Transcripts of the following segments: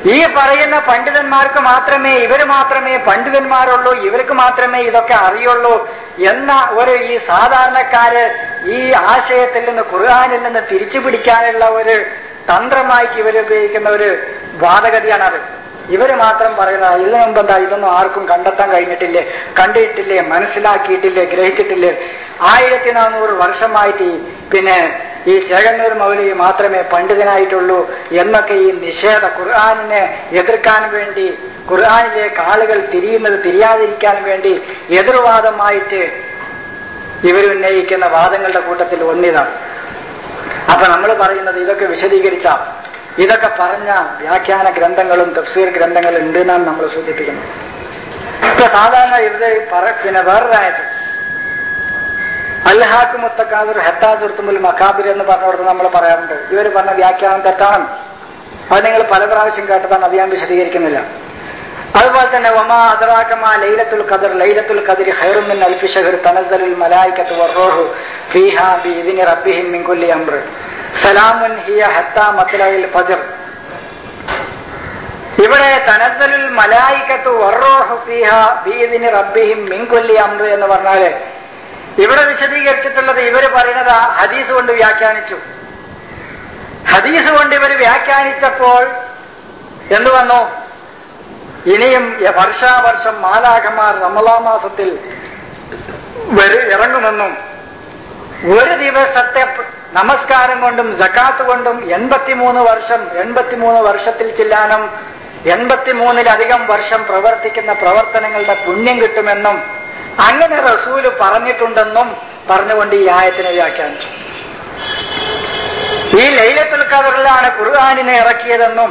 ഈ പറയുന്ന പണ്ഡിതന്മാർക്ക് മാത്രമേ ഇവര് മാത്രമേ പണ്ഡിതന്മാരുള്ളൂ ഇവർക്ക് മാത്രമേ ഇതൊക്കെ അറിയുള്ളൂ എന്ന ഒരു ഈ സാധാരണക്കാര് ഈ ആശയത്തിൽ നിന്ന് ഖുർആാനിൽ നിന്ന് തിരിച്ചു പിടിക്കാനുള്ള ഒരു തന്ത്രമായിട്ട് ഇവർ ഉപയോഗിക്കുന്ന ഒരു വാദഗതിയാണത് ഇവര് മാത്രം പറയുന്നത് ഇതിനു മുമ്പ് എന്താ ഇതൊന്നും ആർക്കും കണ്ടെത്താൻ കഴിഞ്ഞിട്ടില്ലേ കണ്ടിട്ടില്ലേ മനസ്സിലാക്കിയിട്ടില്ലേ ഗ്രഹിച്ചിട്ടില്ലേ ആയിരത്തി നാനൂറ് വർഷമായിട്ട് ഈ പിന്നെ ഈ ചേകന്നൂർ മൗലി മാത്രമേ പണ്ഡിതനായിട്ടുള്ളൂ എന്നൊക്കെ ഈ നിഷേധ ഖുർആാനിനെ എതിർക്കാൻ വേണ്ടി ഖുർആാനിലേക്ക് ആളുകൾ തിരിയുന്നത് തിരിയാതിരിക്കാൻ വേണ്ടി എതിർവാദമായിട്ട് ഇവരുന്നയിക്കുന്ന വാദങ്ങളുടെ കൂട്ടത്തിൽ ഒന്നിതാണ് അപ്പൊ നമ്മൾ പറയുന്നത് ഇതൊക്കെ വിശദീകരിച്ച ഇതൊക്കെ പറഞ്ഞ വ്യാഖ്യാന ഗ്രന്ഥങ്ങളും തഫ്സീർ ഗ്രന്ഥങ്ങളും ഉണ്ട് എന്നാണ് നമ്മൾ സൂചിപ്പിക്കുന്നത് ഇപ്പൊ സാധാരണ ഇവര് പറ പിന്നെ വേറൊരായത് അൽഹാക്ക് മുത്തക്കാദുർ ഹത്താസുർത്തുമുൽ മക്കാബിർ എന്ന് പറഞ്ഞോടത്ത് നമ്മൾ പറയാറുണ്ട് ഇവർ പറഞ്ഞ വ്യാഖ്യാനം തെറ്റാണ് അത് നിങ്ങൾ പല പ്രാവശ്യം കേട്ടതാണ് അത് ഞാൻ വിശദീകരിക്കുന്നില്ല അതുപോലെ തന്നെ ഒമാ അദറാക്കമാ ലൈലത്തുൽ ഖദർ ലൈലത്തുൽ ഖദരി ഖൈറുമിൻ അൽഫി ഷഹർ തനസ്സലുൽ മലായികത്തു വറൂഹു ഫീഹാ ബിഇذن റബ്ബിഹിം മിൻ കുല്ലി അംർ സലാമുൻ ഹിയ ഹത്താ മത്ലഇൽ ഫജ്ർ ഇവിടെ തനസ്സലുൽ മലായികത്തു വറൂഹു ഫീഹാ ബിഇذن റബ്ബിഹിം മിൻ കുല്ലി അംർ എന്ന് പറഞ്ഞാല് ഇവിടെ വിശദീകരിച്ചിട്ടുള്ളത് ഇവര് പറയുന്നത് ആ ഹദീസ് കൊണ്ട് വ്യാഖ്യാനിച്ചു ഹദീസ് കൊണ്ട് ഇവർ വ്യാഖ്യാനിച്ചപ്പോൾ എന്തു വന്നു ഇനിയും വർഷാവർഷം മാലാഖമാർ റമലാ മാസത്തിൽ വരു ഇറങ്ങുമെന്നും ഒരു ദിവസത്തെ നമസ്കാരം കൊണ്ടും ജക്കാത്ത് കൊണ്ടും എൺപത്തിമൂന്ന് വർഷം എൺപത്തിമൂന്ന് വർഷത്തിൽ ചെല്ലാനും എൺപത്തിമൂന്നിലധികം വർഷം പ്രവർത്തിക്കുന്ന പ്രവർത്തനങ്ങളുടെ പുണ്യം കിട്ടുമെന്നും അങ്ങനെ റസൂല് പറഞ്ഞിട്ടുണ്ടെന്നും പറഞ്ഞുകൊണ്ട് ഈ ആയത്തിനെ വ്യാഖ്യാനിച്ചു ഈ ലൈലത്തുൽ ഖദറിലാണ് ഖുർആാനിനെ ഇറക്കിയതെന്നും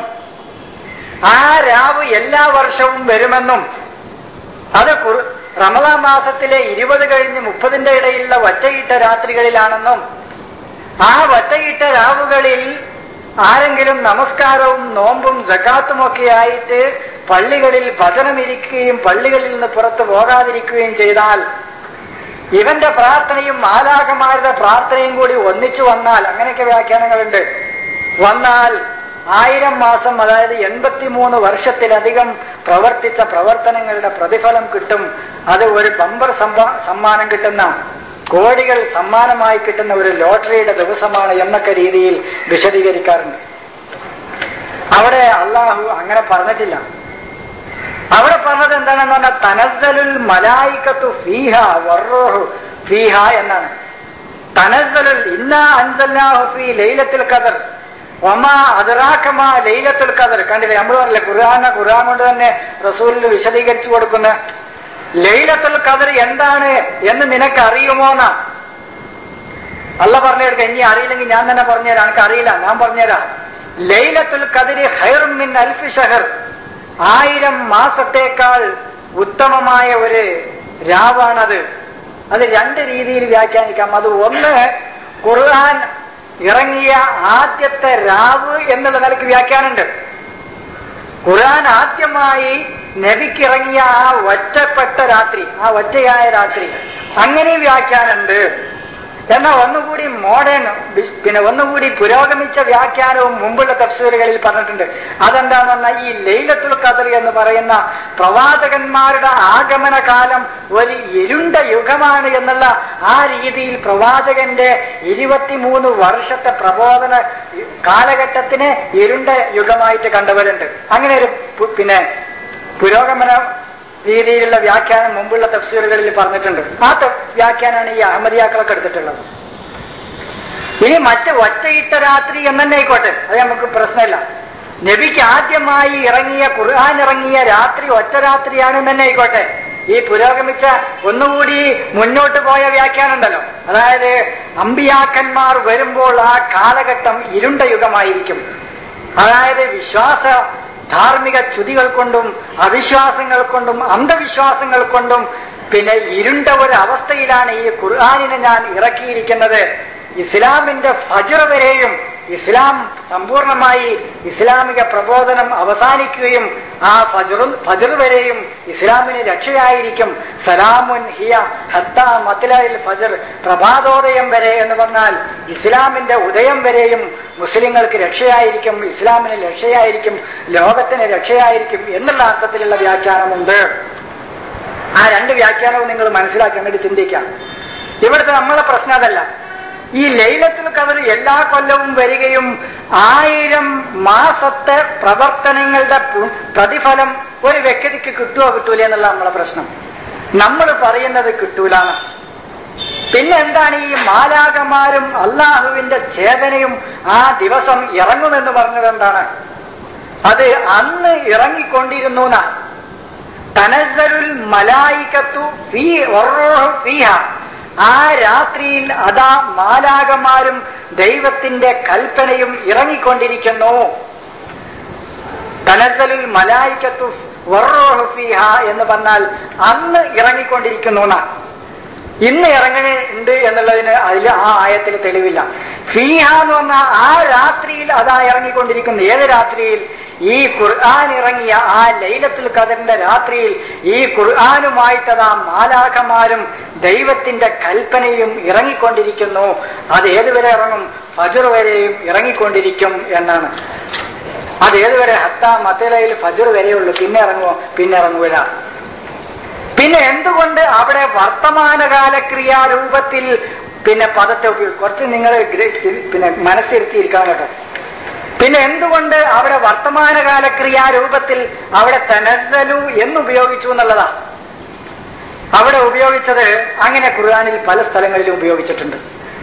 ആ രാവ് എല്ലാ വർഷവും വരുമെന്നും അത് റമദാ മാസത്തിലെ ഇരുപത് കഴിഞ്ഞ് മുപ്പതിന്റെ ഇടയിലുള്ള ഒറ്റയിട്ട രാത്രികളിലാണെന്നും ആ ഒറ്റയിട്ട രാവുകളിൽ ആരെങ്കിലും നമസ്കാരവും നോമ്പും ജക്കാത്തും ഒക്കെ ആയിട്ട് പള്ളികളിൽ ഭജനമിരിക്കുകയും പള്ളികളിൽ നിന്ന് പുറത്തു പോകാതിരിക്കുകയും ചെയ്താൽ ഇവന്റെ പ്രാർത്ഥനയും മാലാകമാരുടെ പ്രാർത്ഥനയും കൂടി ഒന്നിച്ചു വന്നാൽ അങ്ങനെയൊക്കെ വ്യാഖ്യാനങ്ങളുണ്ട് വന്നാൽ ആയിരം മാസം അതായത് എൺപത്തിമൂന്ന് വർഷത്തിലധികം പ്രവർത്തിച്ച പ്രവർത്തനങ്ങളുടെ പ്രതിഫലം കിട്ടും അത് ഒരു ബമ്പർ സമ്മാനം കിട്ടുന്ന കോടികൾ സമ്മാനമായി കിട്ടുന്ന ഒരു ലോട്ടറിയുടെ ദിവസമാണ് എന്നൊക്കെ രീതിയിൽ വിശദീകരിക്കാറുണ്ട് അവിടെ അള്ളാഹു അങ്ങനെ പറഞ്ഞിട്ടില്ല അവിടെ പറഞ്ഞത് എന്താണെന്ന് പറഞ്ഞാൽ തനസ്സലുൽ മലായിക്കത്തു ഫീഹ വർറോഹു ഫീഹ എന്നാണ് തനസ്സലുൽ ഇന്ന അൻസല്ലാഹു ഫീ ലൈലത്തുൽ ഖദർ ഒമാ അതിറാക്കമാ ലൈലത്തുൽ ഖദർ കണ്ടില്ലേ നമ്മൾ പറഞ്ഞില്ലേ ഖുർആാന ഖുർആൻ കൊണ്ട് തന്നെ റസൂലിന് വിശദീകരിച്ചു കൊടുക്കുന്ന ലൈലത്തുൽ ഖദർ എന്താണ് എന്ന് നിനക്ക് അറിയുമോന്നാ അല്ല പറഞ്ഞെടുക്ക ഇനി അറിയില്ലെങ്കിൽ ഞാൻ തന്നെ പറഞ്ഞുതരാം എനിക്ക് അറിയില്ല ഞാൻ പറഞ്ഞുതരാം ലൈലത്തുൽ ഖദരി ഹൈറും മിൻ അൽഫി ഷഹർ ആയിരം മാസത്തേക്കാൾ ഉത്തമമായ ഒരു രാവാണത് അത് രണ്ട് രീതിയിൽ വ്യാഖ്യാനിക്കാം അത് ഒന്ന് ഖുർആൻ ഇറങ്ങിയ ആദ്യത്തെ രാവ് എന്നുള്ള നിലയ്ക്ക് വ്യാഖ്യാനമുണ്ട് ഖുർആൻ ആദ്യമായി നബിക്കിറങ്ങിയ ആ ഒറ്റപ്പെട്ട രാത്രി ആ ഒറ്റയായ രാത്രി അങ്ങനെ വ്യാഖ്യാനമുണ്ട് എന്നാൽ ഒന്നുകൂടി മോഡേൺ പിന്നെ ഒന്നുകൂടി പുരോഗമിച്ച വ്യാഖ്യാനവും മുമ്പുള്ള തഫ്സീലുകളിൽ പറഞ്ഞിട്ടുണ്ട് അതെന്താന്ന് പറഞ്ഞാൽ ഈ ലൈലത്തുൽ ഖദർ എന്ന് പറയുന്ന പ്രവാചകന്മാരുടെ ആഗമന കാലം ഒരു ഇരുണ്ട യുഗമാണ് എന്നുള്ള ആ രീതിയിൽ പ്രവാചകന്റെ ഇരുപത്തിമൂന്ന് വർഷത്തെ പ്രബോധന കാലഘട്ടത്തിന് ഇരുണ്ട യുഗമായിട്ട് കണ്ടവരുണ്ട് അങ്ങനെ ഒരു പിന്നെ പുരോഗമന രീതിയിലുള്ള വ്യാഖ്യാനം മുമ്പുള്ള തഫ്സീറുകളിൽ പറഞ്ഞിട്ടുണ്ട് ആ വ്യാഖ്യാനമാണ് ഈ അഹമ്മദിയാക്കളൊക്കെ എടുത്തിട്ടുള്ളത് ഇനി മറ്റ് ഒറ്റയിട്ട രാത്രി എന്ന് തന്നെ ആയിക്കോട്ടെ അത് നമുക്ക് പ്രശ്നമില്ല നബിക്ക് ആദ്യമായി ഇറങ്ങിയ ഖുർആൻ ഇറങ്ങിയ രാത്രി ഒറ്റ രാത്രിയാണെന്ന് തന്നെ ആയിക്കോട്ടെ ഈ പുരോഗമിച്ച ഒന്നുകൂടി മുന്നോട്ട് പോയ വ്യാഖ്യാനം ഉണ്ടല്ലോ അതായത് അമ്പിയാക്കന്മാർ വരുമ്പോൾ ആ കാലഘട്ടം ഇരുണ്ട യുഗമായിരിക്കും അതായത് വിശ്വാസ ധാർമ്മിക ചുതികൾ കൊണ്ടും അവിശ്വാസങ്ങൾ കൊണ്ടും അന്ധവിശ്വാസങ്ങൾ കൊണ്ടും പിന്നെ ഇരുണ്ട ഒരു അവസ്ഥയിലാണ് ഈ ഖുർആാനിനെ ഞാൻ ഇറക്കിയിരിക്കുന്നത് ഇസ്ലാമിന്റെ ഫജർ വരെയും ഇസ്ലാം സമ്പൂർണമായി ഇസ്ലാമിക പ്രബോധനം അവസാനിക്കുകയും ആ ഫജറും ഫജർ വരെയും ഇസ്ലാമിന് രക്ഷയായിരിക്കും സലാമുൻ ഹിയ ഹത്ത മത്തിലായിൽ ഫജർ പ്രഭാതോദയം വരെ എന്ന് പറഞ്ഞാൽ ഇസ്ലാമിന്റെ ഉദയം വരെയും മുസ്ലിങ്ങൾക്ക് രക്ഷയായിരിക്കും ഇസ്ലാമിന് രക്ഷയായിരിക്കും ലോകത്തിന് രക്ഷയായിരിക്കും എന്നുള്ള അർത്ഥത്തിലുള്ള വ്യാഖ്യാനമുണ്ട് ആ രണ്ട് വ്യാഖ്യാനവും നിങ്ങൾ മനസ്സിലാക്കേണ്ടത് ചിന്തിക്കാം ഇവിടുത്തെ നമ്മളെ പ്രശ്നം അതല്ല ഈ ലൈലത്തുൽ കവർ എല്ലാ കൊല്ലവും വരികയും ആയിരം മാസത്തെ പ്രവർത്തനങ്ങളുടെ പു- പ്രതിഫലം ഒരു വ്യക്തിക്ക് കിട്ടുമോ കിട്ടൂല എന്നുള്ള നമ്മളെ പ്രശ്നം നമ്മൾ പറയുന്നത് കിട്ടൂലാണ് പിന്നെ എന്താണ് ഈ മാലാകമാരും അള്ളാഹുവിന്റെ ചേതനയും ആ ദിവസം ഇറങ്ങുമെന്ന് പറഞ്ഞത് എന്താണ് അത് അന്ന് ഇറങ്ങിക്കൊണ്ടിരുന്നു എന്നാണ് തനസ്സലുൽ മലായിക്കത്തു ഫീ വറൂഹു ഫീഹ ആ രാത്രിയിൽ അതാ മാലാകമാരും ദൈവത്തിന്റെ കൽപ്പനയും ഇറങ്ങിക്കൊണ്ടിരിക്കുന്നു തനസ്സലുൽ മലായിക്കത്തു വറൂഹു ഫീഹ എന്ന് പറഞ്ഞാൽ അന്ന് ഇറങ്ങിക്കൊണ്ടിരിക്കുന്നു എന്നാണ് ഇന്ന് ഇറങ്ങുന്നുണ്ട് എന്നുള്ളതിന് അതിൽ ആ ആയത്തിൽ തെളിവില്ല ഫീഹ എന്ന് പറഞ്ഞാൽ ആ രാത്രിയിൽ അതാ ഇറങ്ങിക്കൊണ്ടിരിക്കുന്നു ഏത് രാത്രിയിൽ ഈ ഖുർആൻ ഇറങ്ങിയ ആ ലൈലത്തുൽ ഖദറിന്റെ രാത്രിയിൽ ഈ ഖുർആാനുമായിട്ടതാ മാലാഖമാരും ദൈവത്തിന്റെ കൽപ്പനയും ഇറങ്ങിക്കൊണ്ടിരിക്കുന്നു അത് ഏതുവരെ ഇറങ്ങും ഫജർ വരെയും ഇറങ്ങിക്കൊണ്ടിരിക്കും എന്നാണ് അത് ഏതുവരെ ഹത്ത മത്തലയിൽ ഫജർ വരെയുള്ളൂ പിന്നെ ഇറങ്ങുമോ പിന്നെ ഇറങ്ങൂല പിന്നെ എന്തുകൊണ്ട് അവിടെ വർത്തമാനകാല ക്രിയാരൂപത്തിൽ പിന്നെ പദത്തെ ഉപയോഗിക്കും കുറച്ച് നിങ്ങൾ പിന്നെ മനസ്സിരുത്തിയിരിക്കാൻ കേട്ടോ പിന്നെ എന്തുകൊണ്ട് അവിടെ വർത്തമാനകാല ക്രിയാരൂപത്തിൽ അവിടെ തനസലു എന്നുപയോഗിച്ചു എന്നുള്ളതാ അവിടെ ഉപയോഗിച്ചത് അങ്ങനെ ഖുർആാനിൽ പല സ്ഥലങ്ങളിലും ഉപയോഗിച്ചിട്ടുണ്ട്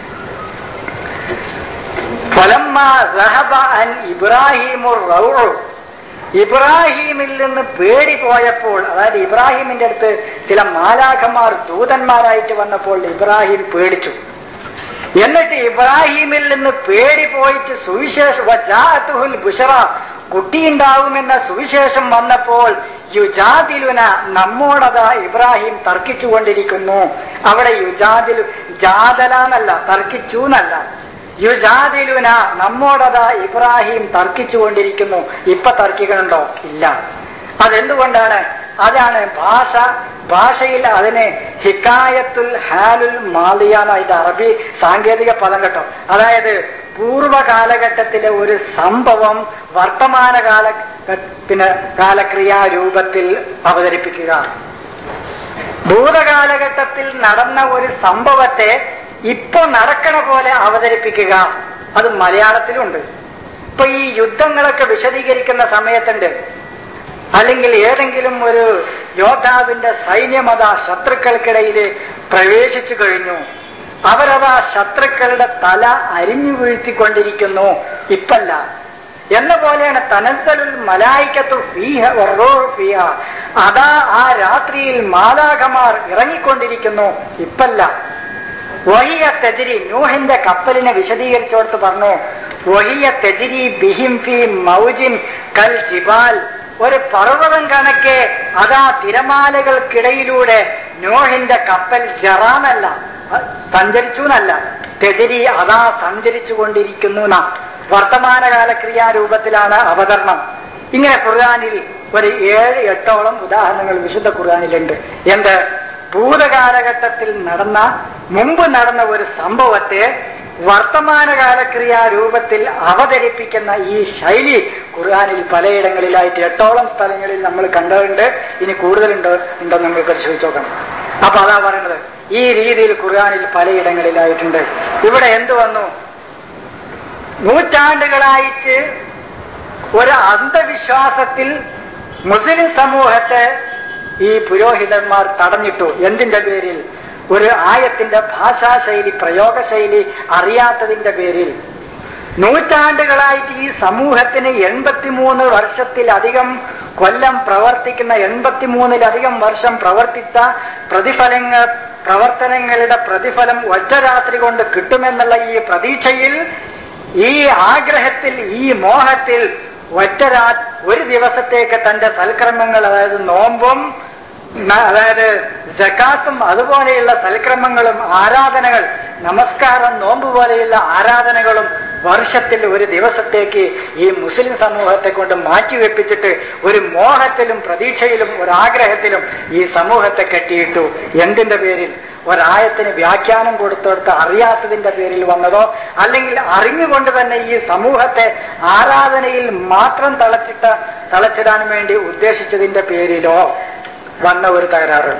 ഫലമ്മ റഹബ അൻ ഇബ്രാഹിമുർ റൗഉ ഇബ്രാഹിമിൽ നിന്ന് പേടി പോയപ്പോൾ അതായത് ഇബ്രാഹിമിന്റെ അടുത്ത് ചില മാലാഖമാർ ദൂതന്മാരായിട്ട് വന്നപ്പോൾ ഇബ്രാഹിം പേടിച്ചു എന്നിട്ട് ഇബ്രാഹിമിൽ നിന്ന് പേടി പോയിട്ട് സുവിശേഷം വജാഅത്തുഹുൽ ബുഷറ കുട്ടിയുണ്ടാവുമെന്ന സുവിശേഷം വന്നപ്പോൾ യുജാദിലുന നമ്മോടതാ ഇബ്രാഹിം തർക്കിച്ചുകൊണ്ടിരിക്കുന്നു അവിടെ യുജാദിലു ജാതലാന്നല്ല തർക്കിച്ചു എന്നല്ല യുജാദിലുന നമ്മോടതാ ഇബ്രാഹിം തർക്കിച്ചുകൊണ്ടിരിക്കുന്നു ഇപ്പൊ തർക്കിക്കണുണ്ടോ ഇല്ല അതെന്തുകൊണ്ടാണ് അതാണ് ഭാഷ ഭാഷയിൽ അതിന് ഹിക്കായത്തുൽ ഹാലുൽ മാലിയ ഇത് അറബി സാങ്കേതിക പദം കേട്ടോ അതായത് പൂർവ്വ കാലഘട്ടത്തിലെ ഒരു സംഭവം വർത്തമാന കാല പിന്നെ കാലക്രിയാ രൂപത്തിൽ അവതരിപ്പിക്കുക ഭൂതകാലഘട്ടത്തിൽ നടന്ന ഒരു സംഭവത്തെ ഇപ്പൊ നടക്കണ പോലെ അവതരിപ്പിക്കുക അത് മലയാളത്തിലുണ്ട് ഇപ്പൊ ഈ യുദ്ധങ്ങളൊക്കെ വിശദീകരിക്കുന്ന സമയത്തുണ്ട് അല്ലെങ്കിൽ ഏതെങ്കിലും ഒരു യോദ്ധാവിന്റെ സൈന്യമത ശത്രുക്കൾക്കിടയിൽ പ്രവേശിച്ചു കഴിഞ്ഞു അവരതാ ശത്രുക്കളുടെ തല അരിഞ്ഞു വീഴ്ത്തിക്കൊണ്ടിരിക്കുന്നു ഇപ്പല്ല എന്ന പോലെയാണ് തനന്തലുൽ മലായിക്കത്തു ഫീഹ വറോ ഫീഹ അതാ ആ രാത്രിയിൽ മാലാഖമാർ ഇറങ്ങിക്കൊണ്ടിരിക്കുന്നു ഇപ്പല്ല വഹിയ തെജിരി നൂഹിന്റെ കപ്പലിനെ വിശദീകരിച്ചോടത്ത് പറഞ്ഞു വഹിയ തെജിരി ബിഹിം ഫി മൗജിൻ കൽ ജിബാൽ ഒരു പർവ്വതം കണക്കെ അതാ തിരമാലകൾക്കിടയിലൂടെ നോഹിന്റെ കപ്പൽ ജറാന്നല്ല സഞ്ചരിച്ചു എന്നല്ല തെജിരി അതാ സഞ്ചരിച്ചു കൊണ്ടിരിക്കുന്നു എന്നാ വർത്തമാനകാല ക്രിയാരൂപത്തിലാണ് അവതരണം ഇങ്ങനെ ഖുർആാനിൽ ഒരു ഏഴ് എട്ടോളം ഉദാഹരണങ്ങൾ വിശുദ്ധ ഖുർആാനിലുണ്ട് എന്ത് ഭൂതകാലഘട്ടത്തിൽ നടന്ന മുമ്പ് നടന്ന ഒരു സംഭവത്തെ വർത്തമാനകാല ക്രിയാരൂപത്തിൽ അവതരിപ്പിക്കുന്ന ഈ ശൈലി ഖുർആാനിൽ പലയിടങ്ങളിലായിട്ട് എട്ടോളം സ്ഥലങ്ങളിൽ നമ്മൾ കണ്ടതുണ്ട് ഇനി കൂടുതലുണ്ടോ ഉണ്ടോ നമ്മൾ പരിശോധിച്ച് നോക്കണം അപ്പൊ അതാ പറയുന്നത് ഈ രീതിയിൽ ഖുർആാനിൽ പലയിടങ്ങളിലായിട്ടുണ്ട് ഇവിടെ എന്തു വന്നു നൂറ്റാണ്ടുകളായിട്ട് ഒരു അന്ധവിശ്വാസത്തിൽ മുസ്ലിം സമൂഹത്തെ ഈ പുരോഹിതന്മാർ തടഞ്ഞിട്ടു എന്തിന്റെ പേരിൽ ഒരു ആയത്തിന്റെ ഭാഷാശൈലി പ്രയോഗശൈലി അറിയാത്തതിന്റെ പേരിൽ നൂറ്റാണ്ടുകളായിട്ട് ഈ സമൂഹത്തിന് എൺപത്തിമൂന്ന് വർഷത്തിലധികം കൊല്ലം പ്രവർത്തിക്കുന്ന എൺപത്തിമൂന്നിലധികം വർഷം പ്രവർത്തിച്ച പ്രതിഫലങ്ങൾ പ്രവർത്തനങ്ങളുടെ പ്രതിഫലം ഒറ്റ രാത്രി കൊണ്ട് കിട്ടുമെന്നുള്ള ഈ പ്രതീക്ഷയിൽ ഈ ആഗ്രഹത്തിൽ ഈ മോഹത്തിൽ ഒറ്റ രാ ഒരു ദിവസത്തേക്ക് തന്റെ സൽക്രമങ്ങൾ അതായത് നോമ്പും അതായത് ജക്കാത്തും അതുപോലെയുള്ള സൽക്രമങ്ങളും ആരാധനകൾ നമസ്കാരം നോമ്പ് പോലെയുള്ള ആരാധനകളും വർഷത്തിൽ ഒരു ദിവസത്തേക്ക് ഈ മുസ്ലിം സമൂഹത്തെ കൊണ്ട് മാറ്റിവെപ്പിച്ചിട്ട് ഒരു മോഹത്തിലും പ്രതീക്ഷയിലും ഒരാഗ്രഹത്തിലും ഈ സമൂഹത്തെ കെട്ടിയിട്ടു എന്തിന്റെ പേരിൽ ഒരായത്തിന് വ്യാഖ്യാനം കൊടുത്തെടുത്ത് അറിയാത്തതിന്റെ പേരിൽ വന്നതോ അല്ലെങ്കിൽ അറിഞ്ഞുകൊണ്ട് തന്നെ ഈ സമൂഹത്തെ ആരാധനയിൽ മാത്രം തളച്ചിട്ട തളച്ചിടാൻ വേണ്ടി ഉദ്ദേശിച്ചതിന്റെ പേരിലോ വന്ന ഒരു തകരാറ്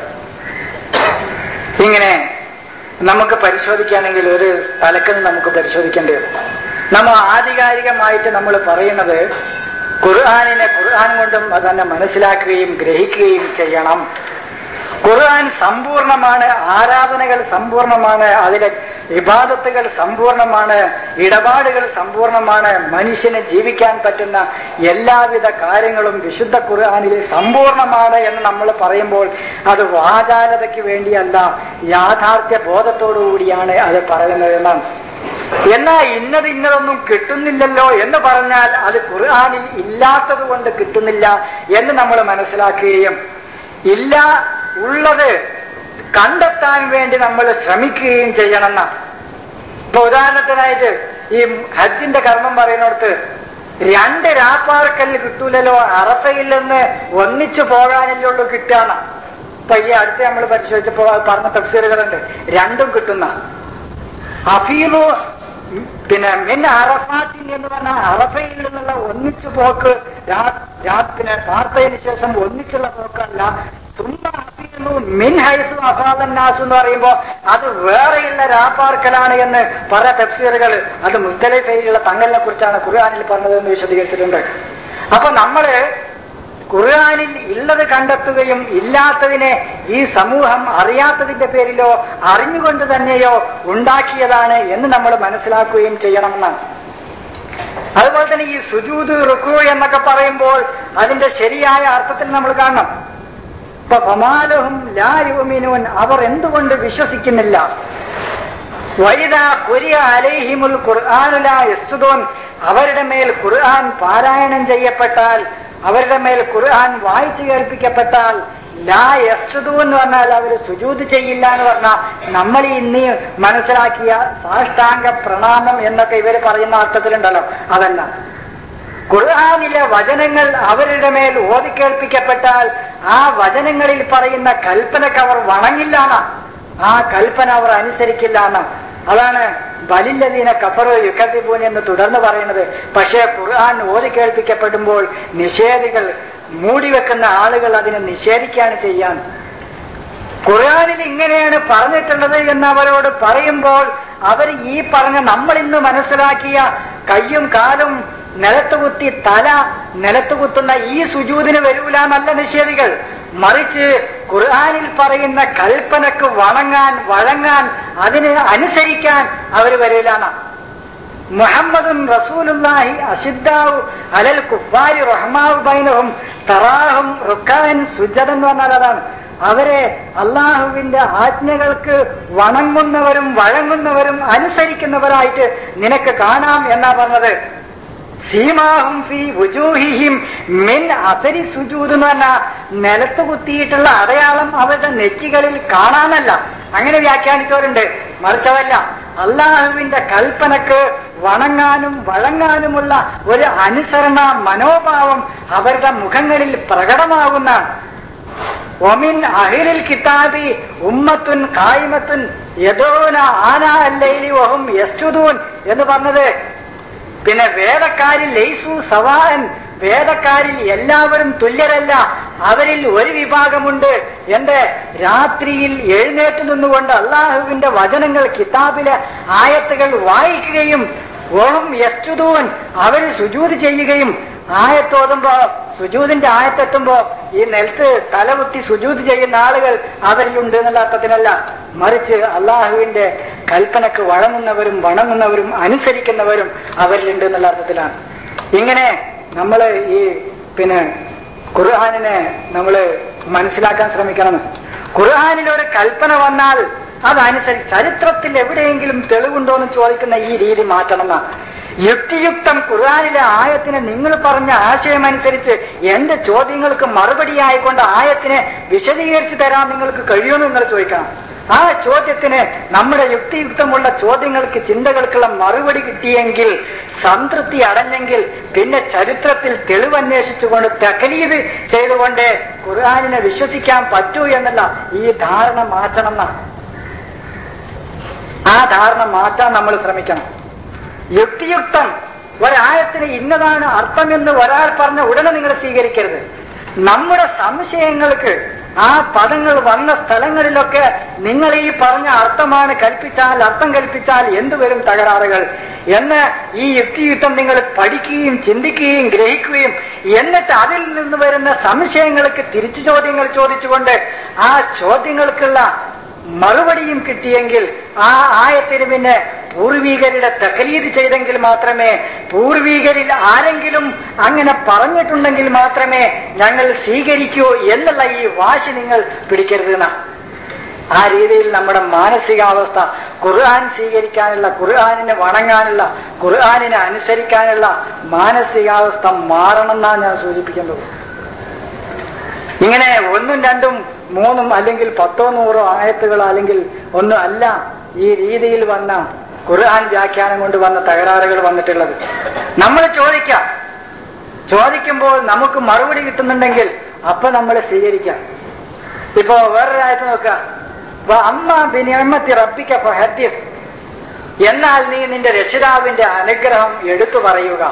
ഇങ്ങനെ നമുക്ക് പരിശോധിക്കുകയാണെങ്കിൽ ഒരു തലക്കൽ നമുക്ക് പരിശോധിക്കേണ്ടി വരും നമ്മൾ ആധികാരികമായിട്ട് നമ്മൾ പറയുന്നത് ഖുർആാനിനെ ഖുർആൻ കൊണ്ടും അത് തന്നെ മനസ്സിലാക്കുകയും ഗ്രഹിക്കുകയും ചെയ്യണം ഖുർആൻ സമ്പൂർണമാണ് ആരാധനകൾ സമ്പൂർണമാണ് അതിലെ വിവാദത്തുകൾ സമ്പൂർണമാണ് ഇടപാടുകൾ സമ്പൂർണമാണ് മനുഷ്യന് ജീവിക്കാൻ പറ്റുന്ന എല്ലാവിധ കാര്യങ്ങളും വിശുദ്ധ ഖുർആാനിൽ സമ്പൂർണമാണ് എന്ന് നമ്മൾ പറയുമ്പോൾ അത് വാചാലതയ്ക്ക് വേണ്ടിയല്ല യാഥാർത്ഥ്യ ബോധത്തോടുകൂടിയാണ് അത് പറയുന്നത് എന്നാണ് എന്നാൽ ഇന്നത് ഇന്നതൊന്നും കിട്ടുന്നില്ലല്ലോ എന്ന് പറഞ്ഞാൽ അത് ഖുർആാനിൽ ഇല്ലാത്തത് കൊണ്ട് കിട്ടുന്നില്ല എന്ന് നമ്മൾ മനസ്സിലാക്കുകയും ഇല്ല ഉള്ളത് കണ്ടെത്താൻ വേണ്ടി നമ്മൾ ശ്രമിക്കുകയും ചെയ്യണമെന്ന ഇപ്പൊ ഉദാഹരണത്തിനായിട്ട് ഈ ഹജ്ജിന്റെ കർമ്മം പറയുന്നിടത്ത് രണ്ട് രാപ്പാർക്കല്ല് കിട്ടൂലല്ലോ അറഫയിൽ നിന്ന് ഒന്നിച്ചു പോകാനല്ലേ കിട്ടാന്ന ഇപ്പൊ ഈ അടുത്ത് നമ്മൾ പരിശോധിച്ചപ്പോ പറഞ്ഞ തഫ്സീറുകളുണ്ട് രണ്ടും കിട്ടുന്ന അഫീമു പിന്നെ മിൻ അറഫാറ്റിൻ എന്ന് പറഞ്ഞാൽ അറഫയിൽ നിന്നുള്ള ഒന്നിച്ചു പോക്ക് പിന്നെ വാർത്തയിന് ശേഷം ഒന്നിച്ചുള്ള പോക്കല്ല സുമ്മ അഫീമു മിൻ ഹൈസു അഫാദന്നാസു എന്ന് പറയുമ്പോ അത് വേറെയുള്ള രാപ്പാർക്കലാണ് എന്ന് പല തഫ്സീറുകൾ അത് മുസ്തലിഫയിലുള്ള തങ്ങലിനെ കുറിച്ചാണ് ഖുർആാനിൽ പറഞ്ഞതെന്ന് വിശദീകരിച്ചിട്ടുണ്ട് അപ്പൊ നമ്മള് ഖുർആാനിൽ ഉള്ളത് കണ്ടെത്തുകയും ഇല്ലാത്തതിനെ ഈ സമൂഹം അറിയാത്തതിന്റെ പേരിലോ അറിഞ്ഞുകൊണ്ട് തന്നെയോ ഉണ്ടാക്കിയതാണ് എന്ന് നമ്മൾ മനസ്സിലാക്കുകയും ചെയ്യണമെന്നാണ് അതുപോലെ തന്നെ ഈ സുജൂത് റുക്കു എന്നൊക്കെ പറയുമ്പോൾ അതിന്റെ ശരിയായ അർത്ഥത്തിൽ നമ്മൾ കാണണം ഇപ്പൊ ഫമാലഹും ലായുമിനൂൻ അവർ എന്തുകൊണ്ട് വിശ്വസിക്കുന്നില്ല വൈദ കുരിയ അലൈഹിമുൽ ഖുർആാനുല യസ്തുദോൻ അവരുടെ മേൽ ഖുർആൻ പാരായണം ചെയ്യപ്പെട്ടാൽ അവരുടെ മേൽ ഖുർആൻ വായിച്ചു കേൾപ്പിക്കപ്പെട്ടാൽ ലാ യസ്തുദു എന്ന് പറഞ്ഞാൽ അവർ സുജൂത് ചെയ്യില്ല എന്ന് പറഞ്ഞാൽ നമ്മൾ ഇന്ന് മനസ്സിലാക്കിയ സാഷ്ടാംഗ പ്രണാമം എന്നൊക്കെ ഇവർ പറയുന്ന അർത്ഥത്തിലുണ്ടല്ലോ അതല്ല ഖുർആാനിലെ വചനങ്ങൾ അവരുടെ മേൽ ഓതിക്കേൾപ്പിക്കപ്പെട്ടാൽ ആ വചനങ്ങളിൽ പറയുന്ന കൽപ്പനക്ക് അവർ വണങ്ങില്ല ആ കൽപ്പന അവർ അനുസരിക്കില്ല അതാണ് ബലില്ലതീന കഫറോ യുക്കത്തിപൂൻ എന്ന് തുടർന്ന് പറയുന്നത് പക്ഷേ ഖുർആൻ ഓതി കേൾപ്പിക്കപ്പെടുമ്പോൾ നിഷേധികൾ മൂടിവെക്കുന്ന ആളുകൾ അതിനെ നിഷേധിക്കുകയാണ് ചെയ്യാൻ ഖുർആാനിൽ ഇങ്ങനെയാണ് പറഞ്ഞിട്ടുള്ളത് എന്ന് അവരോട് പറയുമ്പോൾ അവർ ഈ പറഞ്ഞ നമ്മൾ ഇന്ന് മനസ്സിലാക്കിയ കയ്യും കാലും നിലത്തുകുത്തി തല നിലത്തുകുത്തുന്ന ഈ സുജൂതിന് വരൂല നല്ല നിഷേധികൾ മറിച്ച് ഖുർആാനിൽ പറയുന്ന കൽപ്പനക്ക് വണങ്ങാൻ വഴങ്ങാൻ അതിന് അനുസരിക്കാൻ അവർ വരില്ലാന്ന മുഹമ്മദും റസൂലുല്ലാഹി അഷിദ്ദാവു അലൽ കുഫാരി റഹ്മാവ് ബൈനഹും തറാഹും റുക്കാൻ സുജൻ എന്ന് പറഞ്ഞാൽ അതാണ് അവരെ അള്ളാഹുവിന്റെ ആജ്ഞകൾക്ക് വണങ്ങുന്നവരും വഴങ്ങുന്നവരും അനുസരിക്കുന്നവരായിട്ട് നിനക്ക് കാണാം എന്നാ പറഞ്ഞത് സീമാഹും ഫി വുജൂഹിഹിം മിൻ അസരി സുജൂദ് എന്ന് പറഞ്ഞാൽ നിലത്ത് കുത്തിയിട്ടുള്ള അടയാളം അവരുടെ നെറ്റികളിൽ കാണാനല്ല അങ്ങനെ വ്യാഖ്യാനിച്ചവരുണ്ട് മറിച്ചതല്ല അള്ളാഹുവിന്റെ കൽപ്പനക്ക് വണങ്ങാനും വഴങ്ങാനുമുള്ള ഒരു അനുസരണ മനോഭാവം അവരുടെ മുഖങ്ങളിൽ പ്രകടമാകുന്നതാണ് ഒമിൻ അഹിലിൽ കിതാബി ഉമ്മത്തുൻ കായ്മത്തുൻ യദോന ആന അല്ലൈലി വഹും യസ്തുദൂൻ എന്ന് പറഞ്ഞത് പിന്നെ വേദക്കാരിൽ ലൈസു സവാൻ വേദക്കാരിൽ എല്ലാവരും തുല്യരല്ല അവരിൽ ഒരു വിഭാഗമുണ്ട് എന്റെ രാത്രിയിൽ എഴുന്നേറ്റ് നിന്നുകൊണ്ട് അള്ളാഹുവിന്റെ വചനങ്ങൾ കിതാബിലെ ആയത്തുകൾ വായിക്കുകയും ഓം യസ്തുദൂൻ അവർ സുജൂത് ചെയ്യുകയും ആയത്തോതുമ്പോ സുജൂതിന്റെ ആയത്തെത്തുമ്പോ ഈ നിലത്ത് തലകുത്തി സുജൂത് ചെയ്യുന്ന ആളുകൾ അവരിലുണ്ട് എന്നുള്ള അർത്ഥത്തിനല്ല മറിച്ച് അള്ളാഹുവിന്റെ കൽപ്പനക്ക് വഴങ്ങുന്നവരും വണങ്ങുന്നവരും അനുസരിക്കുന്നവരും അവരിലുണ്ട് എന്നുള്ള അർത്ഥത്തിലാണ് ഇങ്ങനെ നമ്മൾ ഈ പിന്നെ ഖുർആാനിനെ നമ്മൾ മനസ്സിലാക്കാൻ ശ്രമിക്കണം ഖുർആാനിൽ ഒരു കൽപ്പന വന്നാൽ അതനുസരിച്ച് ചരിത്രത്തിൽ എവിടെയെങ്കിലും തെളിവുണ്ടോ എന്ന് ചോദിക്കുന്ന ഈ രീതി മാറ്റണം എന്നാ യുക്തിയുക്തം ഖുർആാനിലെ ആയത്തിന് നിങ്ങൾ പറഞ്ഞ ആശയമനുസരിച്ച് എന്റെ ചോദ്യങ്ങൾക്ക് മറുപടിയായിക്കൊണ്ട് ആയത്തിനെ വിശദീകരിച്ചു തരാൻ നിങ്ങൾക്ക് കഴിയുമെന്ന് നിങ്ങൾ ചോദിക്കണം ആ ചോദ്യത്തിന് നമ്മുടെ യുക്തിയുക്തമുള്ള ചോദ്യങ്ങൾക്ക് ചിന്തകൾക്കുള്ള മറുപടി കിട്ടിയെങ്കിൽ സംതൃപ്തി അടഞ്ഞെങ്കിൽ പിന്നെ ചരിത്രത്തിൽ തെളിവന്വേഷിച്ചുകൊണ്ട് തകലീത് ചെയ്തുകൊണ്ട് ഖുർആാനിനെ വിശ്വസിക്കാൻ പറ്റൂ എന്നല്ല ഈ ധാരണ മാറ്റണം എന്നാണ് ആ ധാരണ മാറ്റാൻ നമ്മൾ ശ്രമിക്കണം യുക്തിയുക്തം ഒരായത്തിന് ഇന്നതാണ് അർത്ഥമെന്ന് ഒരാൾ പറഞ്ഞ ഉടനെ നിങ്ങൾ സ്വീകരിക്കരുത് നമ്മുടെ സംശയങ്ങൾക്ക് ആ പദങ്ങൾ വന്ന സ്ഥലങ്ങളിലൊക്കെ നിങ്ങൾ ഈ പറഞ്ഞ അർത്ഥമാണ് കൽപ്പിച്ചാൽ അർത്ഥം കൽപ്പിച്ചാൽ എന്തുവരും തകരാറുകൾ എന്ന് ഈ യുക്തിയുക്തം നിങ്ങൾ പഠിക്കുകയും ചിന്തിക്കുകയും ഗ്രഹിക്കുകയും എന്നിട്ട് അതിൽ നിന്ന് വരുന്ന സംശയങ്ങൾക്ക് തിരിച്ചു ചോദ്യങ്ങൾ ചോദിച്ചുകൊണ്ട് ആ ചോദ്യങ്ങൾക്കുള്ള മറുപടിയും കിട്ടിയെങ്കിൽ ആ ആയത്തിന് പിന്നെ പൂർവീകരുടെ തകലീത് ചെയ്തെങ്കിൽ മാത്രമേ പൂർവീകരിൽ ആരെങ്കിലും അങ്ങനെ പറഞ്ഞിട്ടുണ്ടെങ്കിൽ മാത്രമേ ഞങ്ങൾ സ്വീകരിക്കൂ എന്നുള്ള ഈ വാശി നിങ്ങൾ പിടിക്കരുത് എന്നാ ആ രീതിയിൽ നമ്മുടെ മാനസികാവസ്ഥ ഖുർആൻ സ്വീകരിക്കാനുള്ള ഖുർആാനിനെ വണങ്ങാനുള്ള ഖുർആാനിനെ അനുസരിക്കാനുള്ള മാനസികാവസ്ഥ മാറണമെന്നാണ് ഞാൻ സൂചിപ്പിക്കുന്നത് ഇങ്ങനെ ഒന്നും രണ്ടും മൂന്നും അല്ലെങ്കിൽ പത്തോ നൂറോ ആയത്തുകൾ അല്ലെങ്കിൽ ഒന്നും അല്ല ഈ രീതിയിൽ വന്ന ഖുർആൻ വ്യാഖ്യാനം കൊണ്ട് വന്ന തകരാറുകൾ വന്നിട്ടുള്ളത് നമ്മൾ ചോദിക്കാം ചോദിക്കുമ്പോൾ നമുക്ക് മറുപടി കിട്ടുന്നുണ്ടെങ്കിൽ അപ്പൊ നമ്മൾ സ്വീകരിക്കാം ഇപ്പോ വേറൊരായത്ത് നോക്കുക "വ അമ്മ ബിനിയമ്മത്തി റബ്ബിക്ക ഫഹദ്ദിസ്." എന്നാൽ നീ നിന്റെ രക്ഷിതാവിന്റെ അനുഗ്രഹം എടുത്തു പറയുക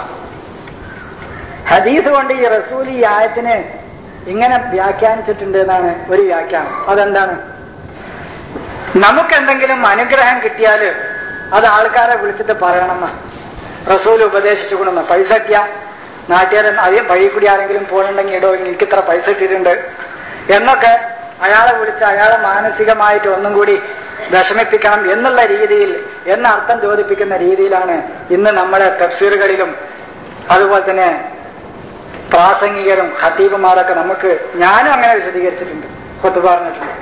ഹദീസ് കൊണ്ട് ഈ റസൂൽ ഈ ആയത്തിനെ ഇങ്ങനെ വ്യാഖ്യാനിച്ചിട്ടുണ്ട് എന്നാണ് ഒരു വ്യാഖ്യാനം അതെന്താണ് നമുക്കെന്തെങ്കിലും അനുഗ്രഹം കിട്ടിയാൽ അത് ആൾക്കാരെ വിളിച്ചിട്ട് പറയണമെന്ന റസൂൽ ഉപദേശിച്ചു കൊണ്ടെന്ന് പൈസ കിട്ടിയ നാട്ടുകാരൻ അധികം വഴി കൂടി ആരെങ്കിലും പോകുന്നുണ്ടെങ്കിൽ ഇടോ എനിക്ക് ഇത്ര പൈസ കിട്ടിയിട്ടുണ്ട് എന്നൊക്കെ അയാളെ വിളിച്ച് അയാളെ മാനസികമായിട്ട് ഒന്നും കൂടി വിഷമിപ്പിക്കണം എന്നുള്ള രീതിയിൽ എന്ന അർത്ഥം ചോദിപ്പിക്കുന്ന രീതിയിലാണ് ഇന്ന് നമ്മുടെ തഫ്സീറുകളിലും അതുപോലെ തന്നെ പ്രാസംഗികരും ഖത്തീബുമാരൊക്കെ നമുക്ക് ഞാനും അങ്ങനെ വിശദീകരിച്ചിട്ടുണ്ട് കൊത്തു പറഞ്ഞിട്ടുണ്ട്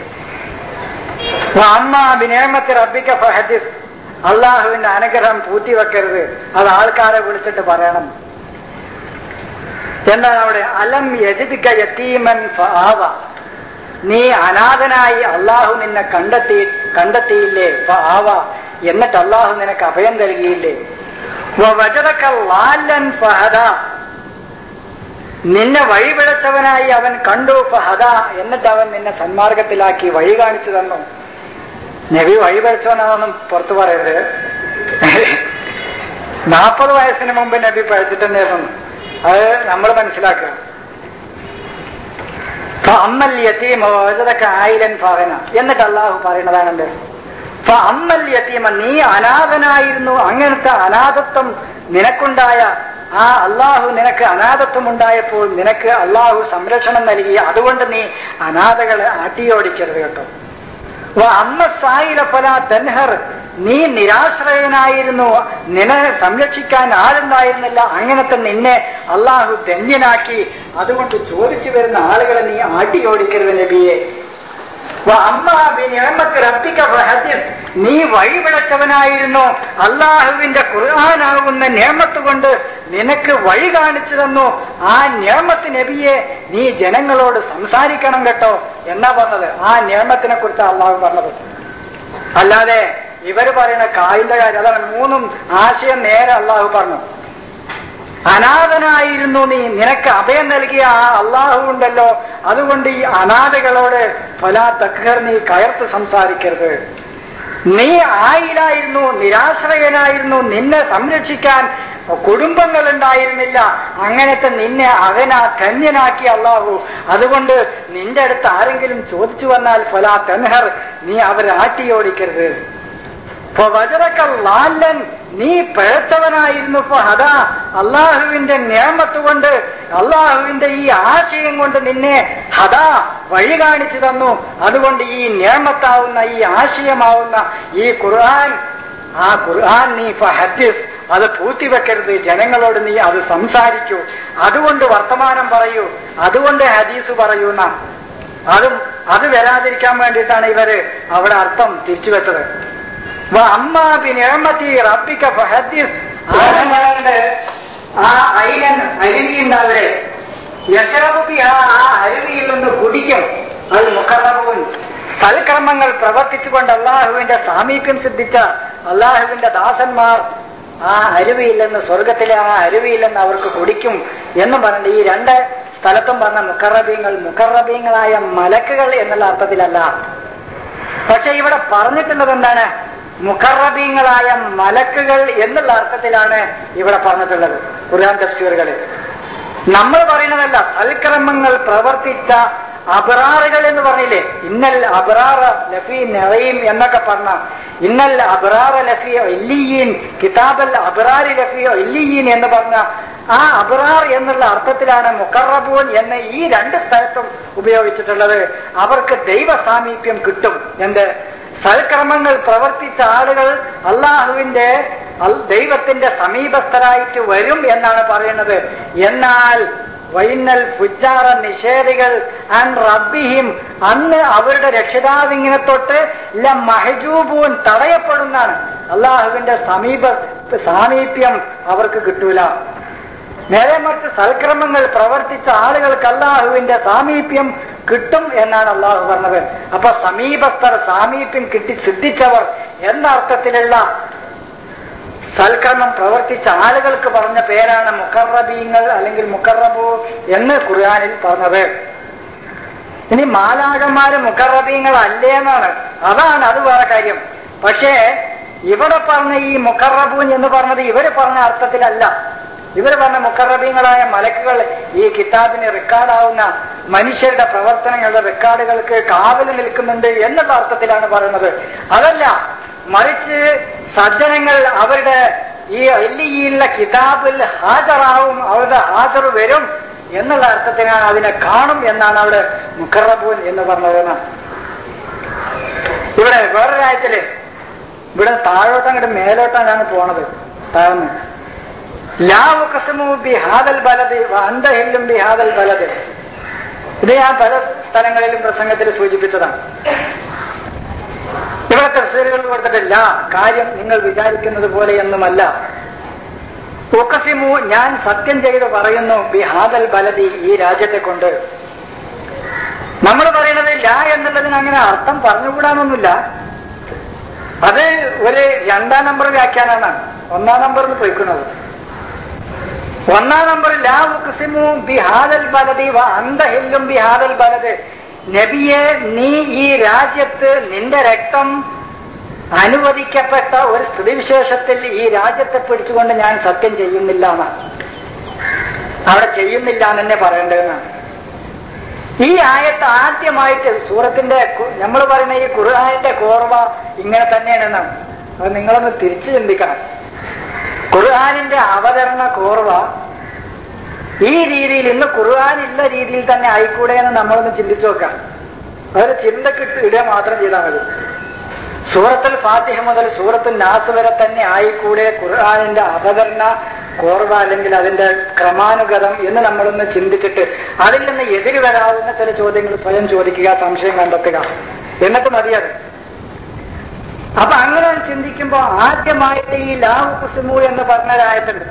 അമ്മ ബിനേമത്തി റബ്ബിക്ക ഫഹദിസ് അള്ളാഹുവിന്റെ അനുഗ്രഹം പൂത്തിവെക്കരുത് അത് ആൾക്കാരെ വിളിച്ചിട്ട് പറയണം എന്താണ് അവിടെ അലം യജിദിക്ക യത്തീമൻ ഫആവ നീ അനാഥനായി അള്ളാഹു നിന്നെ കണ്ടെത്തി കണ്ടെത്തിയില്ലേ ഫആവ എന്നിട്ട് അള്ളാഹു നിനക്ക് അഭയം നൽകിയില്ലേ വജതക്ക ലാലൻ ഫഹദ നിന്നെ വഴിപിഴച്ചവനായി അവൻ കണ്ടു ഫഹദ എന്നിട്ട് അവൻ നിന്നെ സന്മാർഗത്തിലാക്കി വഴി കാണിച്ചു തന്നു നബി വഴിപഴിച്ചവനാണെന്നും പുറത്തു പറയരുത് നാൽപ്പത് വയസ്സിന് മുമ്പ് നബി പഴിച്ചിട്ടുണ്ടായിരുന്നു അത് നമ്മൾ മനസ്സിലാക്കുക അമ്മൽ യത്തീമ വജതക്ക ആയിരൻ ഫാഹന എന്നിട്ട് അള്ളാഹു പറയുന്നതാണ് എന്ത് അമ്മൽ യത്തീമ നീ അനാഥനായിരുന്നു അങ്ങനത്തെ അനാഥത്വം നിനക്കുണ്ടായ ആ അള്ളാഹു നിനക്ക് അനാഥത്വം ഉണ്ടായപ്പോൾ നിനക്ക് അള്ളാഹു സംരക്ഷണം നൽകി അതുകൊണ്ട് നീ അനാഥകളെ ആട്ടിയോടിക്കരുത് കേട്ടോ അമ്മ സായില ഫല തൻഹർ നീ നിരാശ്രയനായിരുന്നു നിന്നെ സംരക്ഷിക്കാൻ ആളുണ്ടായിരുന്നില്ല അങ്ങനത്തെ നിന്നെ അള്ളാഹു ധന്യനാക്കി അതുകൊണ്ട് ചോദിച്ചു വരുന്ന ആളുകളെ നീ ആട്ടിയോടിക്കരുത് നബിയെ നീ വഴിപിഴച്ചവനായിരുന്നു അള്ളാഹുവിന്റെ ഖുർആാനാകുന്ന നിയമത്ത് കൊണ്ട് നിനക്ക് വഴി കാണിച്ചു തന്നു ആ നിയമത്ത് നബിയെ നീ ജനങ്ങളോട് സംസാരിക്കണം കേട്ടോ എന്നാ പറഞ്ഞത് ആ നിയമത്തിനെ കുറിച്ച് അള്ളാഹു പറഞ്ഞത് അല്ലാതെ ഇവര് പറയുന്ന കായിന്റെ കാര്യം അതാണ് മൂന്നും ആശയം നേരെ അള്ളാഹു പറഞ്ഞു അനാഥനായിരുന്നു നീ നിനക്ക് അഭയം നൽകിയ ആ അള്ളാഹു ഉണ്ടല്ലോ അതുകൊണ്ട് ഈ അനാഥകളോട് ഫലാ തക്കർ നീ കയർത്ത് സംസാരിക്കരുത് നീ ആയിലായിരുന്നു നിരാശ്രയനായിരുന്നു നിന്നെ സംരക്ഷിക്കാൻ കുടുംബങ്ങൾ ഉണ്ടായിരുന്നില്ല അങ്ങനത്തെ നിന്നെ അവനാ ധന്യനാക്കി അള്ളാഹു അതുകൊണ്ട് നിന്റെ അടുത്ത് ആരെങ്കിലും ചോദിച്ചു വന്നാൽ ഫലാ തൻഹർ നീ അവരെ ആട്ടിയോടിക്കരുത് ലാലൻ നീ പിഴച്ചവനായിരുന്നു ഫഹദ അള്ളാഹുവിന്റെ നിയമത്ത് കൊണ്ട് അള്ളാഹുവിന്റെ ഈ ആശയം കൊണ്ട് നിന്നെ ഹദ വഴി കാണിച്ചു തന്നു അതുകൊണ്ട് ഈ നിയമത്താവുന്ന ഈ ആശയമാവുന്ന ഈ ഖുർആൻ ആ ഖുർആൻ നീ ഫഹദ്ദിസ് അത് പൂർത്തിവെക്കരുത് ജനങ്ങളോട് നീ അത് സംസാരിക്കൂ അതുകൊണ്ട് വർത്തമാനം പറയൂ അതുകൊണ്ട് ഹദീസ് പറയൂ എന്നാ അതും അത് വരാതിരിക്കാൻ വേണ്ടിയിട്ടാണ് ഇവര് അവിടെ അർത്ഥം തിരിച്ചു വെച്ചത് ആ അയിലൻ അരുവിയുണ്ടാവരെ യശറബി ആ അരുവിയിൽ നിന്ന് കുടിക്കും അത് മുഖറബുൻ സൽക്കർമ്മങ്ങൾ പ്രവർത്തിച്ചുകൊണ്ട് അള്ളാഹുവിന്റെ സാമീപ്യം സിദ്ധിച്ച അള്ളാഹുവിന്റെ ദാസന്മാർ ആ അരുവിയില്ലെന്ന് സ്വർഗത്തിലെ ആ അരുവിയില്ലെന്ന് അവർക്ക് കുടിക്കും എന്ന് പറഞ്ഞിട്ട് ഈ രണ്ട് സ്ഥലത്തും പറഞ്ഞ മുക്കറബീങ്ങൾ മുക്കറബീങ്ങളായ മലക്കുകൾ എന്നുള്ള അർത്ഥത്തിലല്ല പക്ഷെ ഇവിടെ പറഞ്ഞിട്ടുള്ളത് എന്താണ് മുഖറബീങ്ങളായ മലക്കുകൾ എന്നുള്ള അർത്ഥത്തിലാണ് ഇവിടെ പറഞ്ഞിട്ടുള്ളത് ഖുർആൻ തഫ്സീറുകളിൽ നമ്മൾ പറയുന്നതല്ല സൽക്രമങ്ങൾ പ്രവർത്തിച്ച അബറാറുകൾ എന്ന് പറഞ്ഞില്ലേ ഇന്നൽ അബറാറ ലഫി നെറയും എന്നൊക്കെ പറഞ്ഞ ഇന്നൽ അബറാറ ലഫി ഇല്ലിയീൻ കിതാബൽ അബറാരി ലഫി ഇല്ലിയീൻ എന്ന് പറഞ്ഞ ആ അബറാർ എന്നുള്ള അർത്ഥത്തിലാണ് മുക്കറബൂൻ എന്ന് ഈ രണ്ട് സ്ഥലത്തും ഉപയോഗിച്ചിട്ടുള്ളത് അവർക്ക് ദൈവ സാമീപ്യം കിട്ടും എന്ത് സൽക്രമങ്ങൾ പ്രവർത്തിച്ച ആളുകൾ അള്ളാഹുവിന്റെ ദൈവത്തിന്റെ സമീപസ്ഥരായിട്ട് വരും എന്നാണ് പറയുന്നത് എന്നാൽ വൈനൽ ഫുജാറ നിഷേധികൾ അൻ റബ്ബിഹിം അന്ന് അവരുടെ രക്ഷിതാവിങ്ങനെ തൊട്ട് ല മഹജൂബൂൻ തടയപ്പെടുന്നതാണ് അള്ളാഹുവിന്റെ സമീപ സാമീപ്യം അവർക്ക് കിട്ടൂല നേരെ മറിച്ച് സൽക്രമങ്ങൾ പ്രവർത്തിച്ച ആളുകൾക്ക് അള്ളാഹുവിന്റെ സാമീപ്യം കിട്ടും എന്നാണ് അള്ളാഹു പറഞ്ഞത് അപ്പൊ സമീപസ്ഥർ സാമീപ്യം കിട്ടി സിദ്ധിച്ചവർ എന്ന അർത്ഥത്തിലുള്ള സൽക്കർമ്മം പ്രവർത്തിച്ച ആളുകൾക്ക് പറഞ്ഞ പേരാണ് മുക്കറബീങ്ങൾ അല്ലെങ്കിൽ മുക്കറബു എന്ന് ഖുർആാനിൽ പറഞ്ഞത് ഇനി മാലാകന്മാര് മുക്കറബീങ്ങൾ അല്ലേ എന്നാണ് അതാണ് അത് വേറെ കാര്യം പക്ഷേ ഇവിടെ പറഞ്ഞ ഈ മുക്കറബൂൻ എന്ന് പറഞ്ഞത് ഇവര് പറഞ്ഞ അർത്ഥത്തിലല്ല ഇവർ പറഞ്ഞ മുക്കറബീങ്ങളായ മലക്കുകൾ ഈ കിതാബിന് റെക്കോർഡാവുന്ന മനുഷ്യരുടെ പ്രവർത്തനങ്ങളുടെ റെക്കോർഡുകൾക്ക് കാവൽ നിൽക്കുന്നുണ്ട് എന്നുള്ള അർത്ഥത്തിലാണ് പറയുന്നത് അതല്ല മറിച്ച് സജ്ജനങ്ങൾ അവരുടെ ഈ എല്ലിയുള്ള കിതാബിൽ ഹാജറാവും അവരുടെ ഹാജർ വരും എന്നുള്ള അർത്ഥത്തിനാണ് അതിനെ കാണും എന്നാണ് അവിടെ മുഖറബൂൻ എന്ന് പറഞ്ഞതെന്ന് ഇവിടെ വേറൊരായത്തില് ഇവിടെ താഴോട്ട് അങ്ങോട്ട് മേലോട്ടാണ് പോണത് താഴ്ന്ന് ലാവുക്കസമു ബിഹാദൽ ബലത് അന്തഹില്ലും ബിഹാദൽ ബലത് ഇത് ഞാൻ പല സ്ഥലങ്ങളിലും പ്രസംഗത്തിൽ സൂചിപ്പിച്ചതാണ് ഇവിടെ തഫ്സീലുകൾ കൊടുത്തിട്ടില്ല കാര്യം നിങ്ങൾ വിചാരിക്കുന്നത് പോലെയൊന്നുമല്ല ഉക്കസിമു ഞാൻ സത്യം ചെയ്ത് പറയുന്നു ബിഹാദൽ ബലതി ഈ രാജ്യത്തെ കൊണ്ട് നമ്മൾ പറയുന്നത് ലാ എന്നുള്ളതിന് അങ്ങനെ അർത്ഥം പറഞ്ഞുകൂടാനൊന്നുമില്ല അത് ഒരു രണ്ടാം നമ്പർ വ്യാഖ്യാനമാണ് ഒന്നാം നമ്പറിൽ പോയിക്കുന്നത് ഒന്നാം നമ്പർ ലാ ഉക്സിമു ബിഹാദൽ ബലതി വ അന്തഹില്ലും ബിഹാദൽ ബലത് നബിയെ നീ ഈ രാജ്യത്ത് നിന്റെ രക്തം അനുവദിക്കപ്പെട്ട ഒരു സ്ഥിതിവിശേഷത്തിൽ ഈ രാജ്യത്തെ പിടിച്ചുകൊണ്ട് ഞാൻ സത്യം ചെയ്യുന്നില്ല എന്നാണ് അവിടെ ചെയ്യുന്നില്ല എന്ന് തന്നെ പറയേണ്ടതെന്നാണ് ഈ ആയത്ത് ആദ്യമായിട്ട് സൂറത്തിന്റെ നമ്മൾ പറയുന്ന ഈ ഖുർആാനിന്റെ കോർവ ഇങ്ങനെ തന്നെയാണെന്നാണ് അത് നിങ്ങളൊന്ന് തിരിച്ചു ചിന്തിക്കണം ഖുർആാനിന്റെ അവതരണ കോർവ ഈ രീതിയിൽ ഇന്ന് ഖുർആൻ ഇല്ല രീതിയിൽ തന്നെ ആയിക്കൂടെ എന്ന് നമ്മളൊന്ന് ചിന്തിച്ചു നോക്കാം അതൊരു ചിന്തക്കിട്ട് ഇടുക മാത്രം ചെയ്താൽ മതി സൂറത്തുൽ ഫാത്തിഹ മുതൽ സൂറത്തുൽ നാസ് വരെ തന്നെ ആയിക്കൂടെ ഖുർആാനിന്റെ അവതരണ കോർവ അല്ലെങ്കിൽ അതിന്റെ ക്രമാനുഗതം എന്ന് നമ്മളൊന്ന് ചിന്തിച്ചിട്ട് അതിൽ നിന്ന് എതിര് വരാവുന്ന ചില ചോദ്യങ്ങൾ സ്വയം ചോദിക്കുക സംശയം കണ്ടെത്തുക എന്നിട്ട് മതിയത് അപ്പൊ അങ്ങനെ ചിന്തിക്കുമ്പോ ആദ്യമായിട്ട് ഈ ലാഹു കുസുമു എന്ന് പറഞ്ഞൊരായത്തുണ്ട്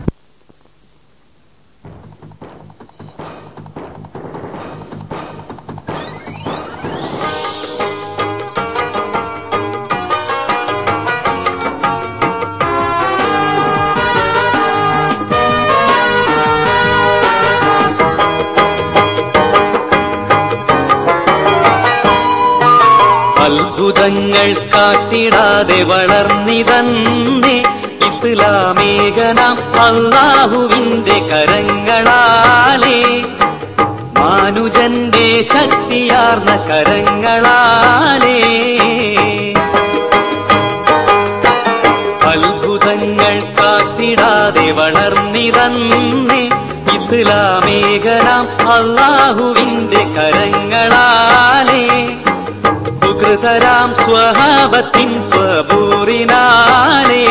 അത്ഭുതങ്ങൾ കാട്ടിടാതെ വളർന്നിതന്നേ ഇസ്ലാമേകനാം അള്ളാഹുവിന്റെ കരങ്ങളാലേ മാനുജന്റെ ശക്തിയാർന്ന കരങ്ങളാലേ അത്ഭുതങ്ങൾ കാട്ടിടാതെ വളർന്നിതന്നേ ഇസ്ലാമേകനാം അള്ളാഹുവിന്റെ കരങ്ങളാലേ സുഹൃതരാം സ്വഹാബത്തിൻ സ്വപൂറിനാലേ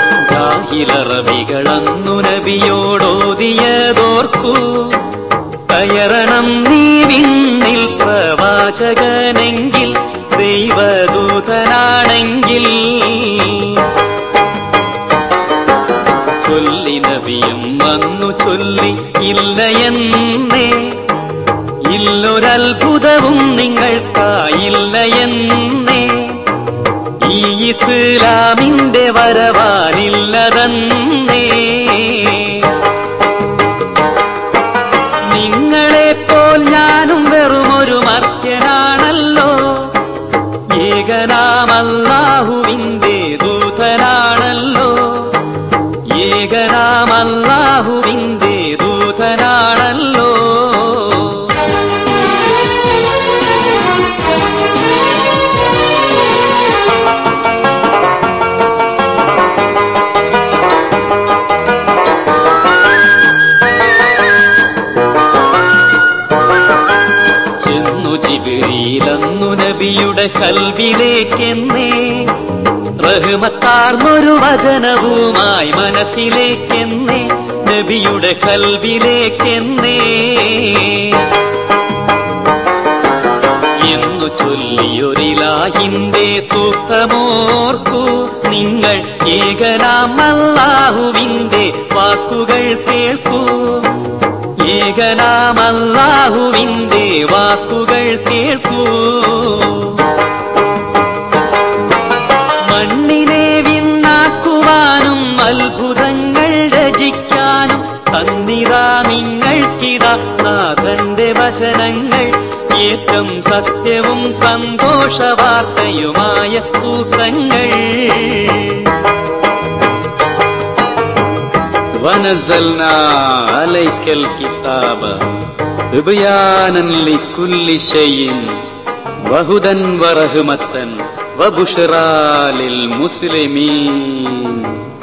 ജാഹിലറബികളന്നു നബിയോടോതിയതോർക്കൂ കയറണം നീ വിണ്ണിൽ പ്രവാചകനെങ്കിൽ ദൈവദൂതനാണെങ്കിൽ ചൊല്ലി നബിയും വന്നു ചൊല്ലി ഇല്ലയെന്നേ ഇല്ലൊരത്ഭുതവും നിങ്ങൾക്കായില്ലയെന്നേ ഈ ഇസ്ലാമിന്റെ വരവാനില്ലതന്നേ നിങ്ങളെപ്പോൽ ഞാനും വെറുമൊരു മർത്യനാണല്ലോ ഏകനാമല്ലാഹുവിന്റെ ദൂതനാണല്ലോ ഏകനാമല്ലാഹുവിന്റെ ദൂതനാണല്ലോ ചെന്നു ജിബിരിയിലന്നു നബിയുടെ കൽവിലേക്കെന്നേ റഹ്മത്താർന്നൊരു വചനവുമായി മനസ്സിലേക്കെന്നേ നബിയുടെ കൽവിലേക്കെന്നേ എന്നു ചൊല്ലിയൊരിലാഹിന്റെ സൂക്തമോർക്കൂ നിങ്ങൾ ഏകനാം അല്ലാഹുവിന്റെ വാക്കുകൾ കേൾക്കൂ ഏകനാം അല്ലാഹുവിന്റെ വാക്കുകൾ കേൾക്കൂ മണ്ണിനെ വിണ്ണാക്കുവാനും അത്ഭുതങ്ങൾ രചിക്കാനും തന്നിതാ നിങ്ങൾക്കിതാ നാഥന്റെ വചനങ്ങൾ ഏറ്റവും സത്യവും സന്തോഷ വാർത്തയുമായ സൂത്രങ്ങൾ ونزلنا عليك الكتاب بيانا لكل شيء وهدى ورحمة وبشرى للمسلمين